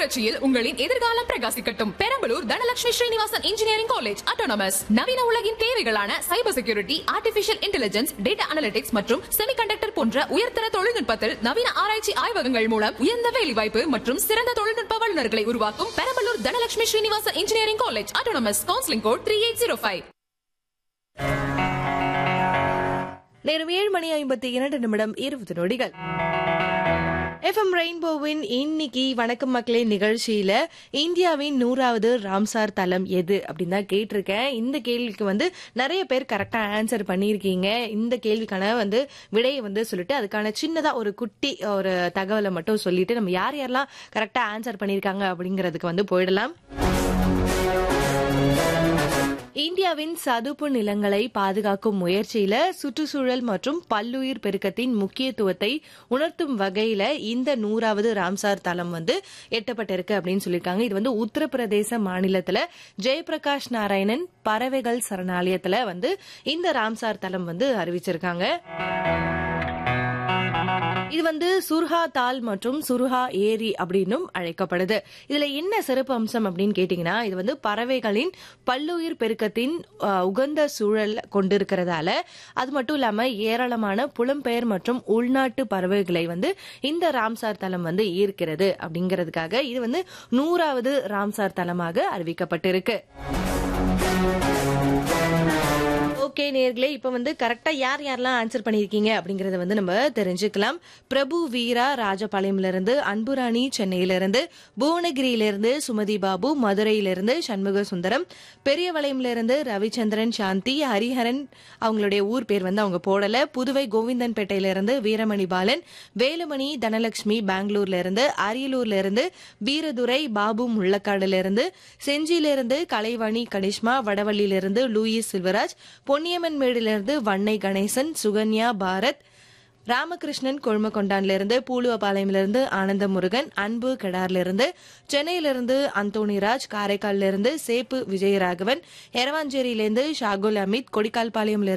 புரட்சியில் உங்களின் எதிர்காலம் பிரகாசிக்கட்டும் Perambalur Dhanalakshmi Srinivasan engineering college autonomous நவீன உலகின் தேவைகளான cyber security artificial intelligence data analytics மற்றும் செமிகண்டக்டர் போன்ற உயர்தர தொழில்நுட்பத்தில் நவீன ஆராய்ச்சி ஆய்வகங்கள் மூலம் உயர்ந்த வேலைவாய்ப்பு மற்றும் சிறந்த தொழில்நுட்ப வல்லுநர்களை உருவாக்கும் Perambalur Dhanalakshmi Srinivasan engineering college autonomous counselling code three eight zero five நேரம் ஏழு மணி ஐம்பத்தி இரண்டு நிமிடம் இருபது நொடிகள் எஃப்எம் ரெயின்போவின் இன்னைக்கு வணக்கம் மக்களே நிகழ்ச்சியில இந்தியாவின் நூறாவது ராம்சார் தலம் எது அப்படின்னு தான் கேட்டிருக்கேன் இந்த கேள்விக்கு வந்து நிறைய பேர் கரெக்டா ஆன்சர் பண்ணியிருக்கீங்க இந்த கேள்விக்கான வந்து விடையை வந்து சொல்லிட்டு அதுக்கான சின்னதா ஒரு குட்டி ஒரு தகவலை மட்டும் சொல்லிட்டு நம்ம யார் யாரெல்லாம் கரெக்டா ஆன்சர் பண்ணியிருக்காங்க அப்படிங்கிறதுக்கு வந்து போயிடலாம் இந்தியாவின் சதுப்பு நிலங்களை பாதுகாக்கும் முயற்சியில சுற்றுச்சூழல் மற்றும் பல்லுயிர் பெருக்கத்தின் முக்கியத்துவத்தை உணர்த்தும் வகையில இந்த நூறாவது ராம்சார் தலம் வந்து எட்டப்பட்டிருக்கு அப்படின்னு சொல்லியிருக்காங்க இது வந்து உத்தரப்பிரதேச மாநிலத்துல ஜெயபிரகாஷ் நாராயணன் பறவைகள் சரணாலயத்துல வந்து இந்த ராம்சார் தலம் வந்து அறிவிச்சிருக்காங்க இது வந்து சுர்ஹா தால் மற்றும் சுர்ஹா ஏரி அப்படின்னும் அழைக்கப்படுது இதுல என்ன சிறப்பு அம்சம் அப்படின்னு கேட்டீங்கன்னா இது வந்து பறவைகளின் பல்லுயிர் பெருக்கத்தின் அஹ், உகந்த சூழல் கொண்டிருக்கிறதால அது மட்டும் இல்லாம ஏராளமான புலம்பெயர் மற்றும் உள்நாட்டு பறவைகளை வந்து இந்த ராம்சார் தலம் வந்து ஈர்க்கிறது அப்படிங்கிறதுக்காக இது வந்து நூறாவது ராம்சார் தலமாக அறிவிக்கப்பட்டிருக்கு ஓகே நேர்களே இப்ப வந்து கரெக்டா யார் யாரெல்லாம் ஆன்சர் பண்ணிருக்கீங்க அப்படிங்கறத வந்து நம்ம தெரிஞ்சுக்கலாம் பிரபு வீரா ராஜபாளையம்ல இருந்து அன்புராணி சென்னையில இருந்து புவனகிரியில இருந்து சுமதி பாபு மதுரையில இருந்து சண்முக சுந்தரம் பெரியவளையம்ல இருந்து ரவிச்சந்திரன் சாந்தி ஹரிஹரன் அவங்களுடைய ஊர் பேர் வந்து அவங்க போடல புதுவை கோவிந்தன்பேட்டையில இருந்து வீரமணி பாலன் வேலுமணி தனலட்சுமி பெங்களூர்ல இருந்து அரியலூர்ல இருந்து வீரதுரை பாபு முள்ளக்காடுல இருந்து செஞ்சியில இருந்து கலைவாணி கனிஷ்மா வடவள்ளியில இருந்து லூயிஸ் செல்வராஜ் பொன்னியம்மன் மேடிலிருந்து வண்ணை கணேசன் சுகன்யா பாரத் ராமகிருஷ்ணன் கொழுமக்கொண்டான்ல இருந்து பூலுவபாளையம்ல இருந்து ஆனந்த முருகன் அன்பு கெடார்ல இருந்து சென்னையில இருந்து அந்தோணிராஜ் காரைக்கால்ல இருந்து சேப்பு விஜயராகவன் எரவாஞ்சேரியில இருந்து ஷாகுல் அமித் கொடிக்கால்பாளையம்ல